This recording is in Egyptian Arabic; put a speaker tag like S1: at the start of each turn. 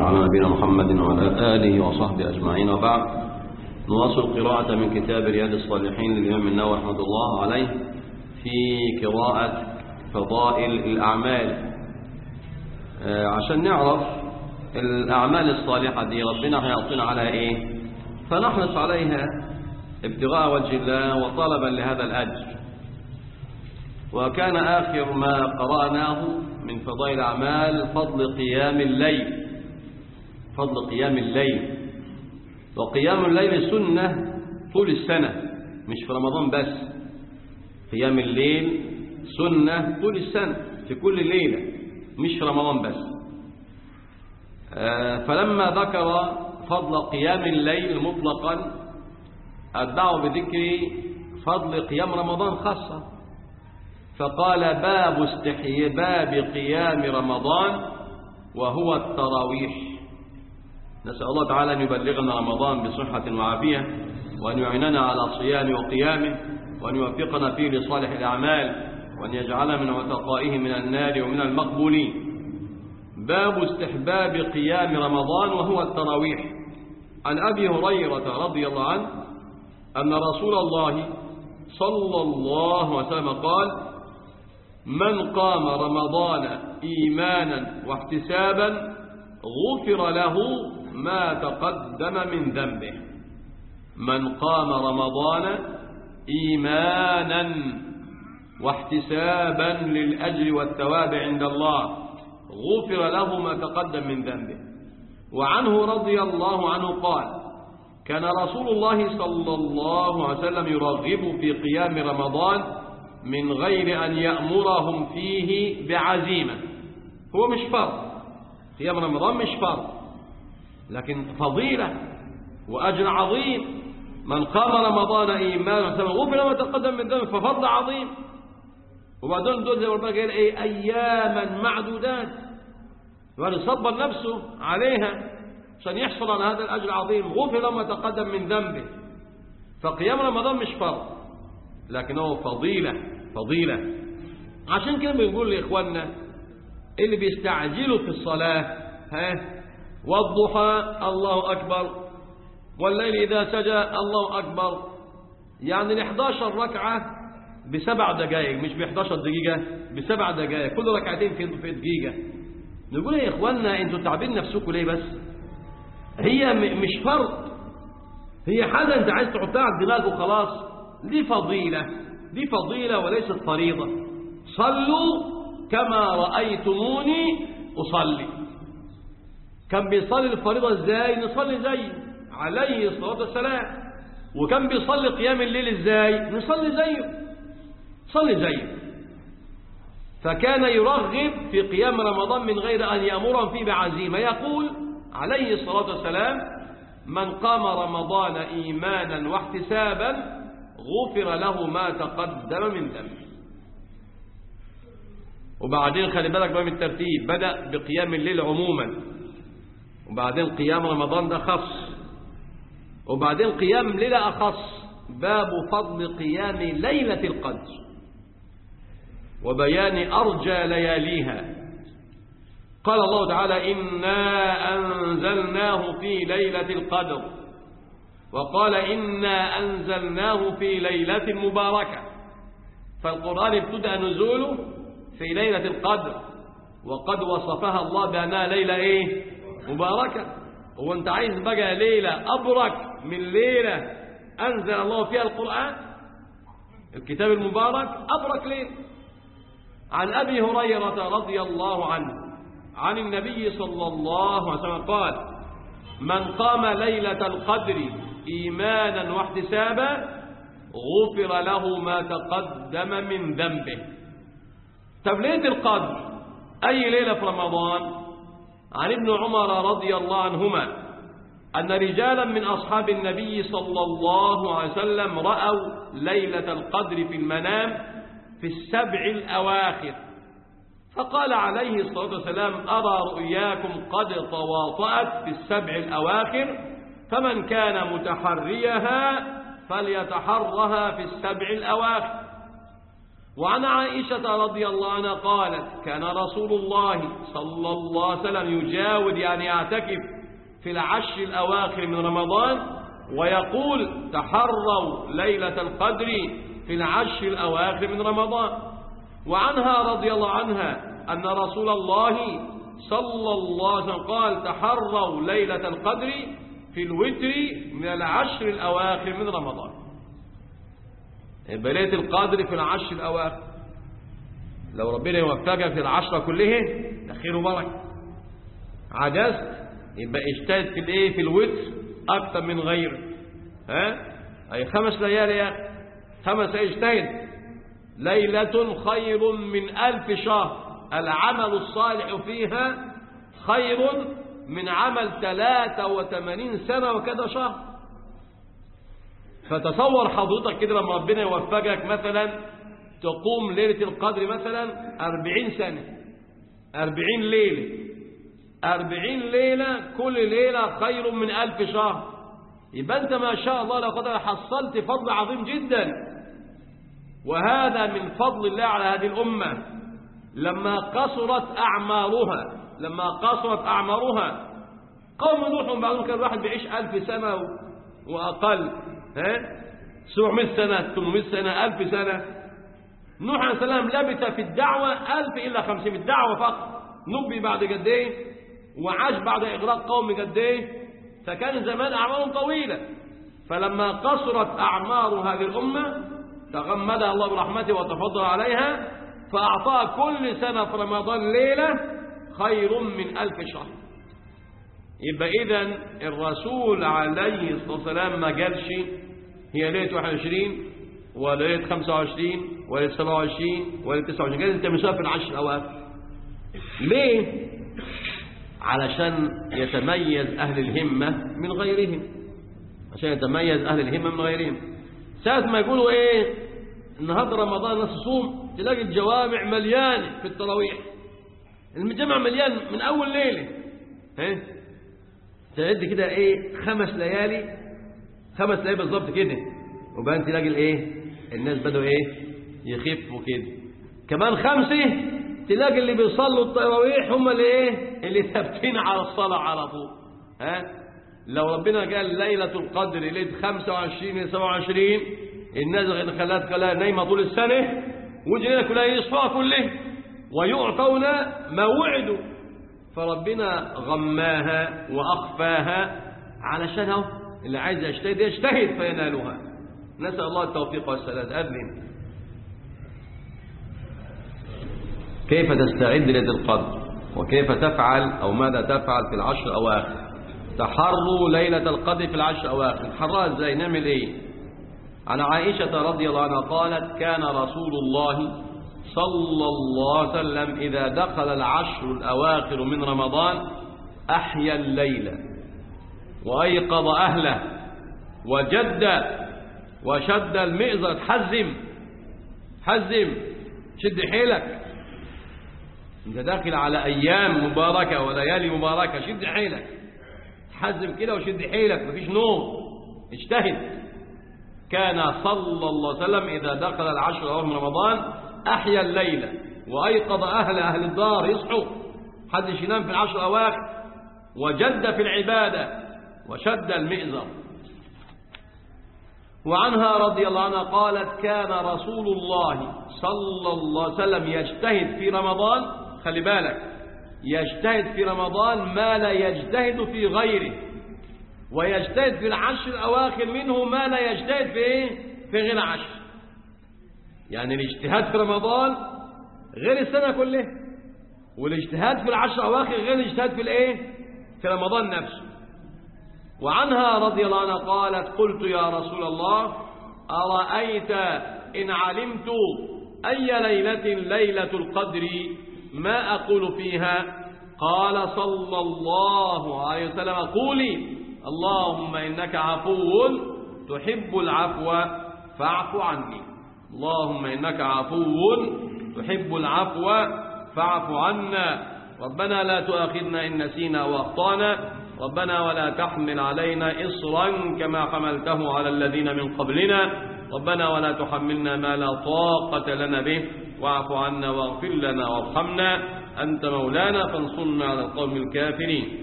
S1: على نبينا محمد وعلى آله وصحبه أجمعين وبعد نواصل قراءة من كتاب رياض الصالحين للإمام النووي رحمه الله عليه في قراءة فضائل الأعمال آه، عشان نعرف الأعمال الصالحة دي ربنا هيعطينا على إيه فنحرص عليها ابتغاء وجه الله وطلبا لهذا الأجر وكان آخر ما قرأناه من فضائل الأعمال فضل قيام الليل فضل قيام الليل وقيام الليل سنة طول السنة مش في رمضان بس قيام الليل سنة طول السنة في كل ليلة مش في رمضان بس آه، فلما ذكر فضل قيام الليل مطلقا أتبعه بذكر فضل قيام رمضان خاصة فقال باب استحباب قيام رمضان وهو التراويح نسأل الله تعالى أن يبلغنا رمضان بصحة وعافية وأن يعيننا على صيام وقيامه وأن يوفقنا فيه لصالح الأعمال وأن يجعلنا من عتقائه من النار ومن المقبولين باب استحباب قيام رمضان وهو التراويح عن أبي هريرة رضي الله عنه أن رسول الله صلى الله عليه وسلم قال من قام رمضان إيمانا واحتسابا غفر له ما تقدم من ذنبه من قام رمضان إيمانا واحتسابا للأجر والثواب عند الله غفر له ما تقدم من ذنبه وعنه رضي الله عنه قال كان رسول الله صلى الله عليه وسلم يرغب في قيام رمضان من غير أن يأمرهم فيه بعزيمة هو مش فرض قيام رمضان مش فرض لكن فضيلة وأجر عظيم من قام رمضان إيمانا وسلم غفر ما تقدم من ذنبه ففضل عظيم وبعدين دول زي ما ربنا قال ايه اياما معدودات يعني صبر نفسه عليها عشان يحصل على هذا الاجر العظيم غفر ما تقدم من ذنبه فقيام رمضان مش فرض لكنه فضيلة فضيلة عشان كده بنقول لاخواننا اللي بيستعجلوا في الصلاة ها والضحى الله اكبر والليل اذا سجى الله اكبر يعني ال 11 ركعه بسبع دقائق مش ب 11 دقيقة بسبع دقائق كل ركعتين في في دقيقة نقول يا إخواننا أنتوا تعبين نفسكم ليه بس هي مش فرض هي حاجة أنت عايز تحطها على الدماغ وخلاص دي فضيلة دي فضيلة وليست فريضة صلوا كما رأيتموني أصلي كان بيصلي الفريضة ازاي نصلي زيه عليه الصلاة والسلام وكان بيصلي قيام الليل ازاي نصلي زيه صلي زيه فكان يرغب في قيام رمضان من غير أن يأمرهم فيه بعزيمة يقول عليه الصلاة والسلام من قام رمضان إيمانا واحتسابا غفر له ما تقدم من ذنبه وبعدين خلي بالك بقى من الترتيب بدأ بقيام الليل عموما وبعدين قيام رمضان ده خص وبعدين قيام ليلة أخص باب فضل قيام ليلة القدر وبيان أرجى لياليها قال الله تعالى إنا أنزلناه في ليلة القدر وقال إنا أنزلناه في ليلة مباركة فالقرآن ابتدأ نزوله في ليلة القدر وقد وصفها الله بأنها ليلة إيه مباركة وانت عايز بقى ليلة أبرك من ليلة أنزل الله فيها القرآن الكتاب المبارك أبرك ليلة عن أبي هريرة رضي الله عنه عن النبي صلى الله عليه وسلم قال من قام ليلة القدر إيمانا واحتسابا غفر له ما تقدم من ذنبه طب ليلة القدر أي ليلة في رمضان عن ابن عمر رضي الله عنهما أن رجالا من أصحاب النبي صلى الله عليه وسلم رأوا ليلة القدر في المنام في السبع الأواخر فقال عليه الصلاة والسلام أرى رؤياكم قد تواطأت في السبع الأواخر فمن كان متحريها فليتحرها في السبع الأواخر وعن عائشة رضي الله عنها قالت كان رسول الله صلى الله عليه وسلم يجاود يعني يعتكف في العشر الأواخر من رمضان ويقول تحروا ليلة القدر في العشر الأواخر من رمضان وعنها رضي الله عنها أن رسول الله صلى الله عليه وسلم قال تحروا ليلة القدر في الوتر من العشر الأواخر من رمضان يبقى ليلة القدر في العشر الأواخر لو ربنا يوفقك في العشرة كلها خير وبركة عجزت يبقى اجتهد في الايه في الوتر أكثر من غيره ها أي خمس ليالي يا أخي خمس اجتهد ليلة خير من ألف شهر العمل الصالح فيها خير من عمل 83 سنة وكذا شهر فتصور حضرتك كده لما ربنا يوفقك مثلا تقوم ليلة القدر مثلا 40 سنة 40 ليلة 40 ليلة كل ليلة خير من ألف شهر يبقى أنت ما شاء الله لو قدر حصلت فضل عظيم جدا وهذا من فضل الله على هذه الأمة لما قصرت أعمارها لما قصرت أعمارها قوم نوح بعضهم كان الواحد بيعيش ألف سنة وأقل ها 700 سنة 800 سنة ألف سنة نوح عليه السلام لبث في الدعوة ألف إلا 500 دعوة فقط نبي بعد قد إيه وعاش بعد إغراق قوم قد إيه فكان زمان أعمارهم طويلة فلما قصرت أعمار هذه الأمة تغمدها الله برحمته وتفضل عليها فأعطاها كل سنة في رمضان ليلة خير من ألف شهر يبقى إذا الرسول عليه الصلاة والسلام ما قالش هي ليلة 21 ولا ليلة 25 ولا ليلة 27 ولا ليلة 29 قال أنت مسافر العشر الأواخر ليه؟ علشان يتميز أهل الهمة من غيرهم عشان يتميز أهل الهمة من غيرهم ساعة ما يقولوا إيه النهارده رمضان ناس تصوم تلاقي الجوامع مليانة في التراويح المجمع مليان من أول ليلة ها تعد كده إيه خمس ليالي خمس ليالي بالظبط كده وبعدين تلاقي الإيه الناس بدوا إيه يخفوا كده كمان خمسة تلاقي اللي بيصلوا التراويح هم اللي إيه اللي ثابتين على الصلاة على طول ها لو ربنا قال ليلة القدر ليلة 25 ل 27 الناس خلات خلاها نايمة طول السنة وجينا كلها يصفى كله ويعطون ما وعدوا فربنا غماها وأخفاها علشان اهو اللي عايز يجتهد يجتهد فينالها نسأل الله التوفيق والسداد أذن كيف تستعد ليلة القدر وكيف تفعل أو ماذا تفعل في العشر الأواخر تحروا ليلة القدر في العشر الأواخر حرها ازاي نعمل ايه عن عائشة رضي الله عنها قالت كان رسول الله صلى الله عليه وسلم إذا دخل العشر الأواخر من رمضان أحيا الليل وأيقظ أهله وجد وشد المئزر حزم حزم شد حيلك انت داخل على أيام مباركة وليالي مباركة شد حيلك حزم كده وشد حيلك مفيش نوم اجتهد كان صلى الله عليه وسلم إذا دخل العشر أواخر من رمضان أحيا الليل وأيقظ أهل أهل الدار يصحوا حد ينام في العشر الأواخر وجد في العبادة وشد المئزر وعنها رضي الله عنها قالت كان رسول الله صلى الله عليه وسلم يجتهد في رمضان خلي بالك يجتهد في رمضان ما لا يجتهد في غيره ويجتهد في العشر الأواخر منه ما لا يجتهد في إيه؟ في غير عشر يعني الاجتهاد في رمضان غير السنة كلها والاجتهاد في العشر الأواخر غير الاجتهاد في الإيه؟ في رمضان نفسه وعنها رضي الله عنها قالت قلت يا رسول الله أرأيت إن علمت أي ليلة ليلة القدر ما أقول فيها قال صلى الله عليه وسلم قولي اللهم إنك عفو تحب العفو فاعف عني اللهم إنك عفو تحب العفو فاعف عنا ربنا لا تؤاخذنا إن نسينا وأخطأنا ربنا ولا تحمل علينا إصرا كما حملته على الذين من قبلنا ربنا ولا تحملنا ما لا طاقة لنا به واعف عنا واغفر لنا وارحمنا أنت مولانا فانصرنا على القوم الكافرين